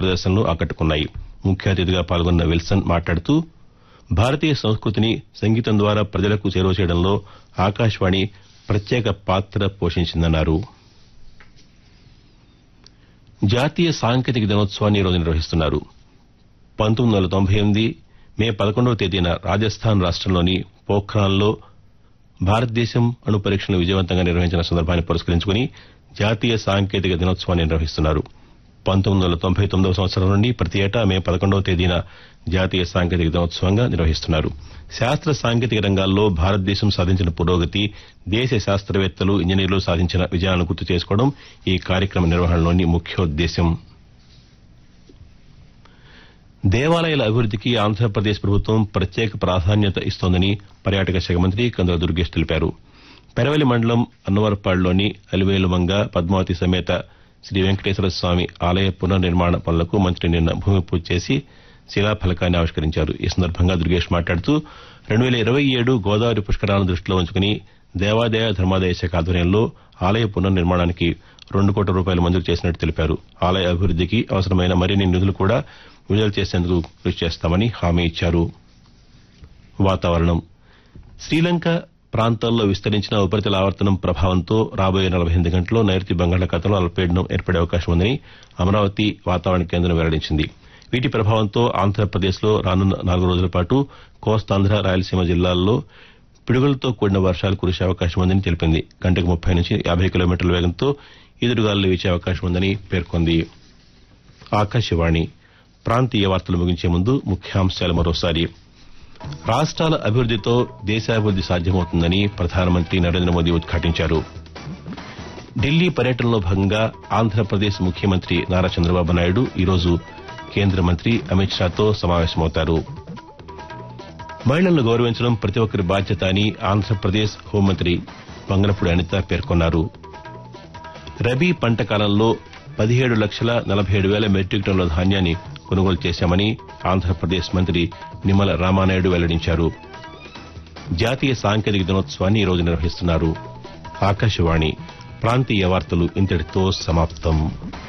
ప్రదర్శనలు ఆకట్టుకున్నాయి ముఖ్య అతిథిగా పాల్గొన్న విల్సన్ మాట్లాడుతూ భారతీయ సంస్కృతిని సంగీతం ద్వారా ప్రజలకు చేరువ చేయడంలో ఆకాశవాణి ప్రత్యేక పాత్ర పోషించిందన్నారు జాతీయ సాంకేతిక దినోత్సవాన్ని ఈరోజు నిర్వహిస్తున్నారు పంతొమ్మిది వందల తొంభై ఎనిమిది మే పదకొండవ తేదీన రాజస్థాన్ రాష్టంలోని పోఖ్రాన్లో భారతదేశం అణు పరీక్షలను విజయవంతంగా నిర్వహించిన సందర్భాన్ని పురస్కరించుకుని జాతీయ సాంకేతిక దినోత్సవాన్ని నిర్వహిస్తున్నారు పంతొమ్మిది వందల తొంభై తొమ్మిదవ సంవత్సరం నుండి ప్రతి ఏటా మే పదకొండవ తేదీన జాతీయ సాంకేతిక దినోత్సవంగా నిర్వహిస్తున్నారు శాస్త్ర సాంకేతిక రంగాల్లో భారతదేశం సాధించిన పురోగతి దేశ శాస్త్రవేత్తలు ఇంజనీర్లు సాధించిన విజయాలను గుర్తు చేసుకోవడం ఈ కార్యక్రమ నిర్వహణలోని ముఖ్యోద్దేశం దేవాలయాల అభివృద్దికి ఆంధ్రప్రదేశ్ ప్రభుత్వం ప్రత్యేక ప్రాధాన్యత ఇస్తోందని పర్యాటక శాఖ మంత్రి కందుల దుర్గేష్ తెలిపారు పెరవలి మండలం అన్నవరపాడులోని అలివేలుమంగ పద్మావతి సమేత శ్రీ వెంకటేశ్వర స్వామి ఆలయ పునర్నిర్మాణ పనులకు మంత్రి నిన్న భూమి పూజ చేసి శిలాఫలకాన్ని ఆవిష్కరించారు ఈ సందర్భంగా దుర్గేష్ మాట్లాడుతూ రెండు వేల ఇరవై ఏడు గోదావరి పుష్కరాలను దృష్టిలో ఉంచుకుని దేవాదాయ ధర్మాదాయ శాఖ ఆధ్వర్యంలో ఆలయ పునర్నిర్మాణానికి రెండు కోట్ల రూపాయలు మంజూరు చేసినట్టు తెలిపారు ఆలయ అభివృద్దికి అవసరమైన మరిన్ని నిధులు కూడా విడుదల చేసేందుకు కృషి చేస్తామని హామీ ఇచ్చారు వాతావరణం శ్రీలంక ప్రాంతాల్లో విస్తరించిన ఉపరితల ఆవర్తనం ప్రభావంతో రాబోయే నలభై ఎనిమిది గంటల్లో నైరుతి బంగాళాఖాతంలో అల్పపీడనం ఏర్పడే అవకాశం ఉందని అమరావతి వాతావరణ కేంద్రం వెల్లడించింది వీటి ప్రభావంతో ఆంధ్రప్రదేశ్లో రానున్న నాలుగు రోజుల పాటు కోస్తాంధ్ర రాయలసీమ జిల్లాల్లో పిడుగులతో కూడిన వర్షాలు కురిసే అవకాశం ఉందని తెలిపింది గంటకు ముప్పై నుంచి యాభై కిలోమీటర్ల వేగంతో ఈదురుగాలులు వీచే అవకాశం ఉందని పేర్కొంది ఆకాశవాణి ప్రాంతీయ వార్తలు ముగించే ముందు ముఖ్యాంశాలు మరోసారి రాష్ట్రాల అభివృద్దితో దేశాభివృద్ది సాధ్యమవుతుందని ప్రధానమంత్రి నరేంద్ర మోదీ ఉద్ఘాటించారు ఢిల్లీ పర్యటనలో భాగంగా ఆంధ్రప్రదేశ్ ముఖ్యమంత్రి నారా చంద్రబాబు నాయుడు ఈరోజు కేంద్ర మంత్రి అమిత్ షాతో సమావేశమవుతారు మహిళలను గౌరవించడం ప్రతి ఒక్కరి బాధ్యత అని ఆంధ్రప్రదేశ్ హోంమంత్రి వంగనపూడి అనిత పేర్కొన్నారు రబీ పంట కాలంలో పదిహేడు లక్షల నలభై ఏడు వేల మెట్రిక్ టన్నుల ధాన్యాన్ని కొనుగోలు చేశామని ఆంధ్రప్రదేశ్ మంత్రి నిమ్మల రామానాయుడు వెల్లడించారు జాతీయ సాంకేతిక దినోత్సవాన్ని ఈరోజు నిర్వహిస్తున్నారు ఆకాశవాణి ప్రాంతీయ వార్తలు ఇంతటితో సమాప్తం